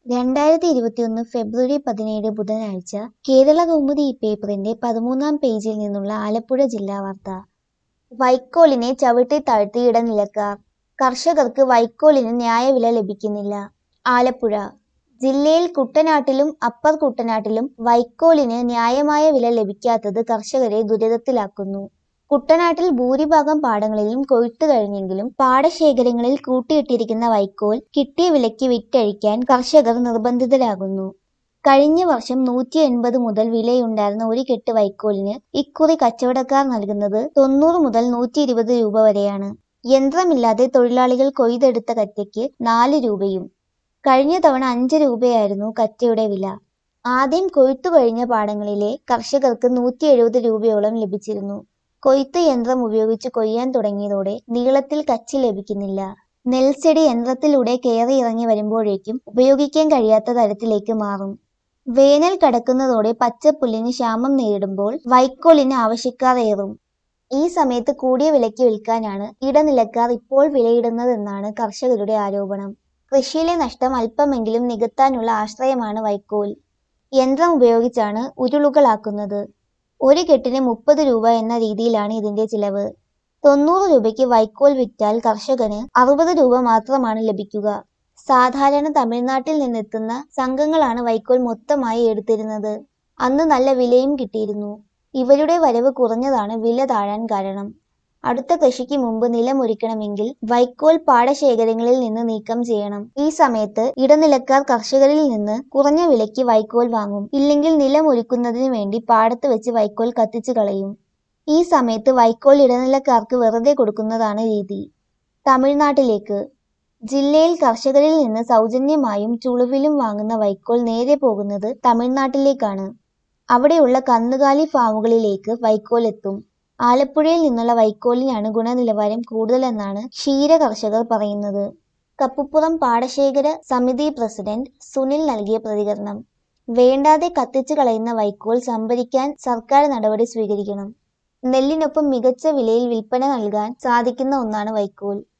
രണ്ടായിരത്തി ഇരുപത്തിയൊന്ന് ഫെബ്രുവരി പതിനേഴ് ബുധനാഴ്ച കേരള കൗമുദി ഈ പേപ്പറിന്റെ പതിമൂന്നാം പേജിൽ നിന്നുള്ള ആലപ്പുഴ ജില്ലാ വാർത്ത വൈക്കോലിനെ ചവിട്ടി താഴ്ത്തി ഇടനിലക്കാർ കർഷകർക്ക് വൈക്കോലിന് ന്യായവില ലഭിക്കുന്നില്ല ആലപ്പുഴ ജില്ലയിൽ കുട്ടനാട്ടിലും അപ്പർ കുട്ടനാട്ടിലും വൈക്കോലിന് ന്യായമായ വില ലഭിക്കാത്തത് കർഷകരെ ദുരിതത്തിലാക്കുന്നു കുട്ടനാട്ടിൽ ഭൂരിഭാഗം പാടങ്ങളിലും കൊയ്ത്തു കഴിഞ്ഞെങ്കിലും പാടശേഖരങ്ങളിൽ കൂട്ടിയിട്ടിരിക്കുന്ന വൈക്കോൽ കിട്ടിയ വിലയ്ക്ക് വിറ്റഴിക്കാൻ കർഷകർ നിർബന്ധിതരാകുന്നു കഴിഞ്ഞ വർഷം നൂറ്റി എൺപത് മുതൽ വിലയുണ്ടായിരുന്ന ഒരു കെട്ട് വൈക്കോലിന് ഇക്കുറി കച്ചവടക്കാർ നൽകുന്നത് തൊണ്ണൂറ് മുതൽ നൂറ്റി ഇരുപത് രൂപ വരെയാണ് യന്ത്രമില്ലാതെ തൊഴിലാളികൾ കൊയ്തെടുത്ത കറ്റയ്ക്ക് നാല് രൂപയും കഴിഞ്ഞ തവണ അഞ്ച് രൂപയായിരുന്നു കറ്റയുടെ വില ആദ്യം കൊയ്ത്തു കഴിഞ്ഞ പാടങ്ങളിലെ കർഷകർക്ക് നൂറ്റി എഴുപത് രൂപയോളം ലഭിച്ചിരുന്നു കൊയ്ത്ത് യന്ത്രം ഉപയോഗിച്ച് കൊയ്യാൻ തുടങ്ങിയതോടെ നീളത്തിൽ കച്ചി ലഭിക്കുന്നില്ല നെൽച്ചെടി യന്ത്രത്തിലൂടെ കയറി ഇറങ്ങി വരുമ്പോഴേക്കും ഉപയോഗിക്കാൻ കഴിയാത്ത തരത്തിലേക്ക് മാറും വേനൽ കടക്കുന്നതോടെ പച്ചപ്പുല്ലിന് ക്ഷാമം നേരിടുമ്പോൾ വൈക്കോലിന് ആവശ്യക്കാർ ഏറും ഈ സമയത്ത് കൂടിയ വിലയ്ക്ക് വിൽക്കാനാണ് ഇടനിലക്കാർ ഇപ്പോൾ വിലയിടുന്നതെന്നാണ് കർഷകരുടെ ആരോപണം കൃഷിയിലെ നഷ്ടം അല്പമെങ്കിലും നികത്താനുള്ള ആശ്രയമാണ് വൈക്കോൽ യന്ത്രം ഉപയോഗിച്ചാണ് ഉരുളുകളാക്കുന്നത് ഒരു കെട്ടിന് മുപ്പത് രൂപ എന്ന രീതിയിലാണ് ഇതിന്റെ ചിലവ് തൊണ്ണൂറ് രൂപയ്ക്ക് വൈക്കോൽ വിറ്റാൽ കർഷകന് അറുപത് രൂപ മാത്രമാണ് ലഭിക്കുക സാധാരണ തമിഴ്നാട്ടിൽ നിന്നെത്തുന്ന സംഘങ്ങളാണ് വൈക്കോൽ മൊത്തമായി എടുത്തിരുന്നത് അന്ന് നല്ല വിലയും കിട്ടിയിരുന്നു ഇവരുടെ വരവ് കുറഞ്ഞതാണ് വില താഴാൻ കാരണം അടുത്ത കൃഷിക്ക് മുമ്പ് നിലമൊരുക്കണമെങ്കിൽ വൈക്കോൽ പാടശേഖരങ്ങളിൽ നിന്ന് നീക്കം ചെയ്യണം ഈ സമയത്ത് ഇടനിലക്കാർ കർഷകരിൽ നിന്ന് കുറഞ്ഞ വിലയ്ക്ക് വൈക്കോൽ വാങ്ങും ഇല്ലെങ്കിൽ നിലമൊരുക്കുന്നതിന് വേണ്ടി പാടത്ത് വെച്ച് വൈക്കോൽ കത്തിച്ചു കളയും ഈ സമയത്ത് വൈക്കോൽ ഇടനിലക്കാർക്ക് വെറുതെ കൊടുക്കുന്നതാണ് രീതി തമിഴ്നാട്ടിലേക്ക് ജില്ലയിൽ കർഷകരിൽ നിന്ന് സൗജന്യമായും ചുളുവിലും വാങ്ങുന്ന വൈക്കോൽ നേരെ പോകുന്നത് തമിഴ്നാട്ടിലേക്കാണ് അവിടെയുള്ള കന്നുകാലി ഫാമുകളിലേക്ക് വൈക്കോൽ എത്തും ആലപ്പുഴയിൽ നിന്നുള്ള വൈക്കോലിനാണ് ഗുണനിലവാരം കൂടുതലെന്നാണ് ക്ഷീര കർഷകർ പറയുന്നത് കപ്പുപ്പുറം പാടശേഖര സമിതി പ്രസിഡന്റ് സുനിൽ നൽകിയ പ്രതികരണം വേണ്ടാതെ കത്തിച്ചു കളയുന്ന വൈക്കോൽ സംഭരിക്കാൻ സർക്കാർ നടപടി സ്വീകരിക്കണം നെല്ലിനൊപ്പം മികച്ച വിലയിൽ വിൽപ്പന നൽകാൻ സാധിക്കുന്ന ഒന്നാണ് വൈക്കോൽ